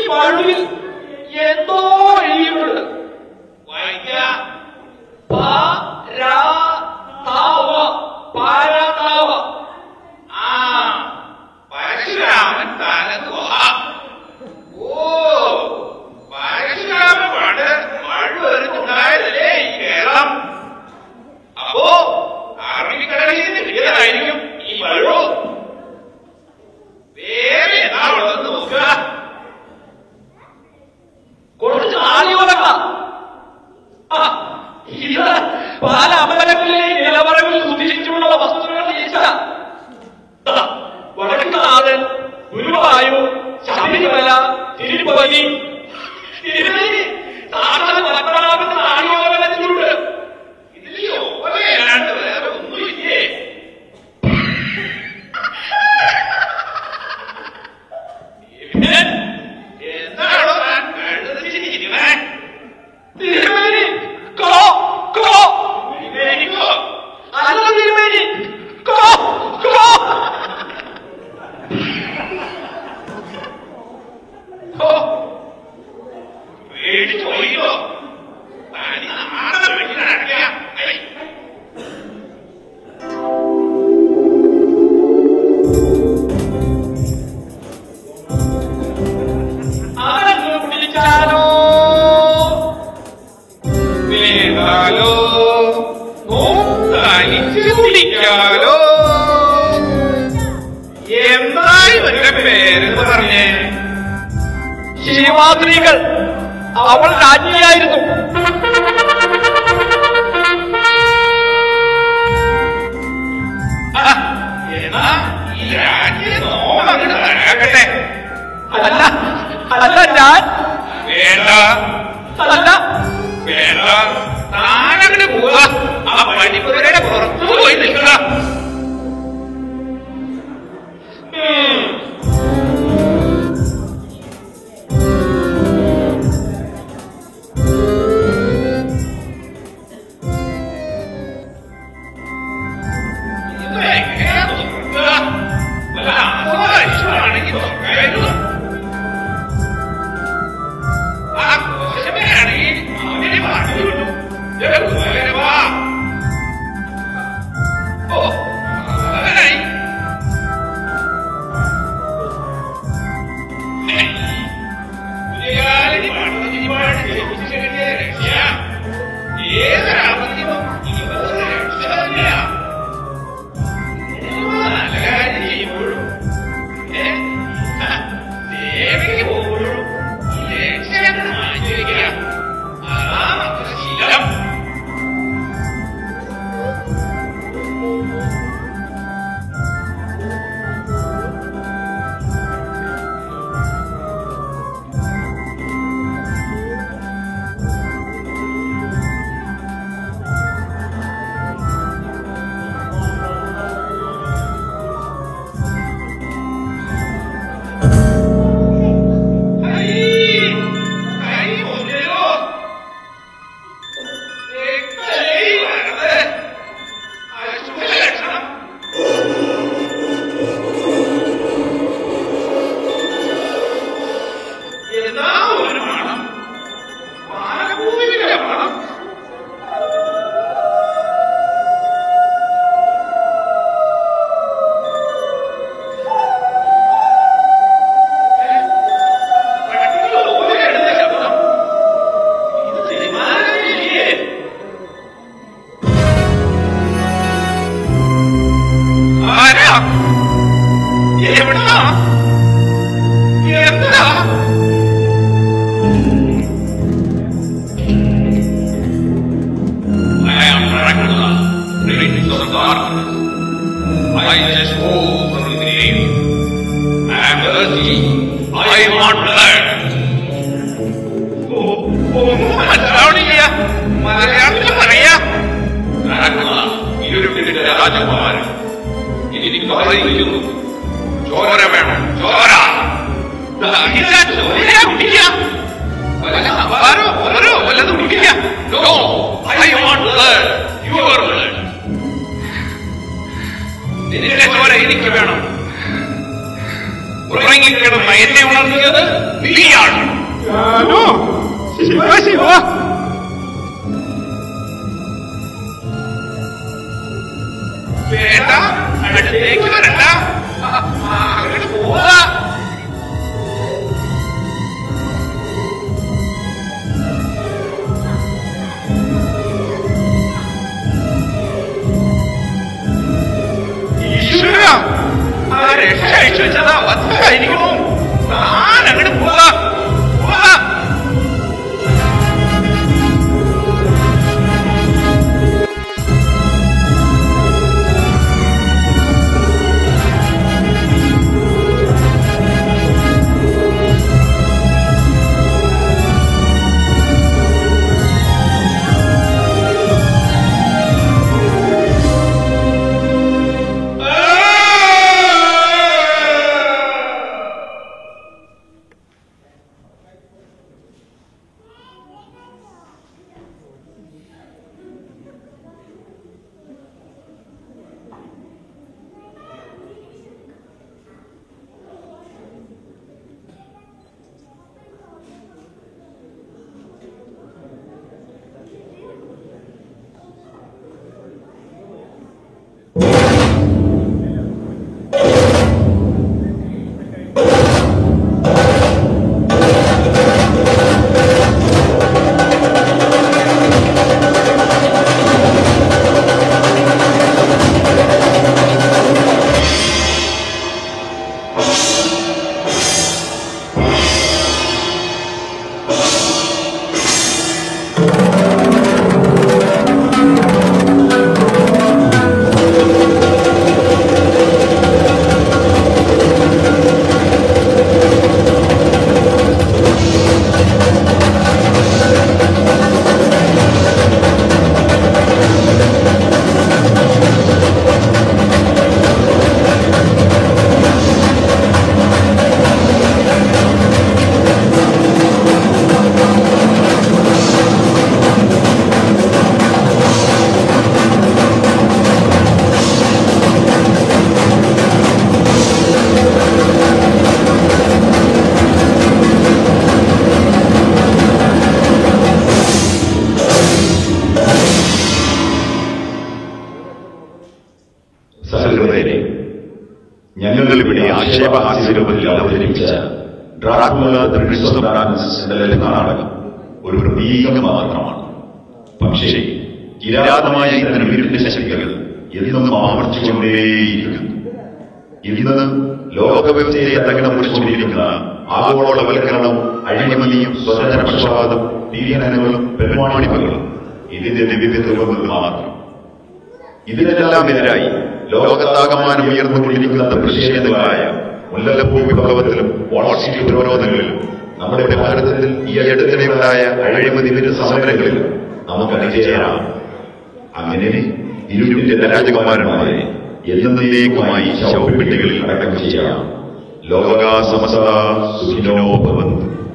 മഴുവിൽ എന്തോ എഴുതിയിട്ടുണ്ട് വായിക്ക പാരാതാവ പാരാതാവ ആ പരശുരാമൻ തനത് വാ ഓ പരശുരാമൻ പണ്ട് മഴ വരുന്നുണ്ടായതല്ലേ ഈ കേരളം അപ്പോ അറബിക്കടലിൽ നിന്ന് കിട്ടിയതായിരിക്കും ഈ മഴു വേറെ എന്താ ഉള്ളതെന്ന് നോക്കുക കുറച്ച് ആലിയോലക്ക ഇത് പല അമ്പലങ്ങളിലെ നിലവറവിൽ സൂക്ഷിച്ചുള്ള വസ്തുക്കൾ ഈശ വടക്കുനാഥൻ ഗുരുവായൂർ ശബരിമല തിരുപ്പതി തിരുനെല്ലി സാക്ഷാൽ പത്മനാഭന്റെ ആലിയോലകത്തിലുണ്ട് ഇതിൽ ഓലയല്ലാണ്ട് വേറെ ഒന്നുമില്ലേ പിന്നെ എന്താണോ താൻ കഴുതിച്ചിരിക്കുന്നേ തിരുമേനി കോ കോ വിവേകോ അല്ല തിരുമേനി കോ കോ ഓ പേടിച്ചു പോയില്ലോ തനി നാളെ വീട്ടിൽ നടക്കാം ആരങ്ങ് വിളിച്ചാലോ വേണ്ടാലോ തനിച്ച് കുടിക്കാലോ എന്തായി ഇവരുടെ പേരെന്ന് പറഞ്ഞേ ശിവാത്രികൾ അവൾ രാജ്ഞിയായിരുന്നു ആ, എന്നാ ഈ രാജ്യം നോമങ്ങട് തരാകട്ടെ അല്ല അല്ല ഞാൻ വേണ്ട അല്ല വേണ്ട താനങ്ങട് പോവാ ആ പടിപ്പുരയുടെ പുറത്തു പോയി നിൽക്കുക ഇതെങ്ങനെയാ തുറക്കുക? വല്ല ആസവാരിഷ്ടമാണെങ്കിൽ തുറക്കായിരുന്നു. ആ കോശമയാണെങ്കിൽ അവനെ പറഞ്ഞു വിട്ടു. ദേ കുമാരനെ വാ. ഓ, അവനായി. പുലിയാലിനി പണ്ടതിരിപ്പാട് ജയിപ്പിച്ച് കിട്ടിയ രക്ഷ. ഏതൊരാപത്തിനും ഇവരുടെ രക്ഷ തന്നെയാ നല്ല കാര്യം ചെയ്യുമ്പോഴും ഏ, ആ, ദേവിക്ക് പോകുമ്പോഴും ഈ രക്ഷകനെ മാറ്റി വയ്ക്കുക അതാ നമ്മുടെ ശീലം കൈ കൈ ഒന്നിലോ കൈ വരത് അശുഭ ലക്ഷണം എന്താ ഒരു മണം പാലഭൂമിയിലെ മണം പട്ടികൾ ഓലയിടുന്ന ശബ്ദം ഇത് തിരുമാനല്ലേ ആരാ എവിടാ എന്താ I am Dracula, prince of darkness. I just move from the grave. I am thirsty. I want blood. ഓ, ഒന്നും മനസ്സിലാവണില്ല മലയാളത്തിൽ പറയാ ഡ്രാക്കുള, ഇരുട്ടിന്റെ രാജകുമാരൻ എനിക്ക് പറയുന്നു ചോര വേണം ചോര ദാഹിച്ച ചോരയാ കുടിക്കുക വല്ല സമ്പാരോ ഓരോ വല്ലതും കുടിക്കുക no I want blood your blood നിന്റെ ചോര എനിക്ക് വേണം ഉറങ്ങിക്കിടന്ന എന്നെ ഉണർത്തിയത് നീയാണ് ഞാനോ ശിവ ശിവ വേണ്ട അടുത്തേക്ക് വരണ്ട ആ, ആ, അങ്ങോട്ട് പോവാ ഈശ്വര ആ രക്ഷ അയച്ചു വെച്ചത് അബദ്ധമായിരിക്കണു താൻ അങ്ങോട്ട് പോവാ പോവാ സഹൃദയരെ ഞങ്ങൾ ഇവിടെ ആക്ഷേപഹാസ്യ രൂപത്തിൽ അവതരിപ്പിച്ച Dracula the prince of darkness എന്ന ലളിത നാടകം ഒരു പ്രതീകം മാത്രമാണ് പക്ഷേ കിരാതമായ ഇത്തരം ഇരുട്ടിന്റെ ശക്തികൾ എന്നും ആവർത്തിച്ചുകൊണ്ടേയിരിക്കുന്നു ഇന്ന് ലോകവ്യവസ്ഥയെ തകിടം കുറിച്ചുകൊണ്ടിരിക്കുന്ന ആഗോളവൽക്കരണം അഴിമതിയും സ്വജനപക്ഷപാതം പീഡനങ്ങളും പെരുമാണിപ്പകളും ഇതിന്റെ വിവിധ രൂപങ്ങൾ മാത്രം ഇതിനെല്ലാം എതിരായി ലോകത്താകമാനം ഉയർന്നുകൊണ്ടിരിക്കുന്ന പ്രതിഷേധങ്ങളായ മുല്ലപ്പൂ വിപ്ലവത്തിലും വാൾസ്ട്രീറ്റ് ഉപരോധങ്ങളിലും നമ്മുടെ ഭാരതത്തിൽ ഈ അടുത്തിടെയുണ്ടായ അഴിമതി വിരുദ്ധ സമരങ്ങളിലും നമുക്ക് അണിചേരാം അങ്ങനെ ഇരുട്ടിന്റെ രാജകുമാരന്മാരെ എന്നേക്കുമായി ശവപ്പെട്ടികളിൽ അടക്കം ചെയ്യാം ലോക സമസ്ത സുഖിനോ ഭവന്തു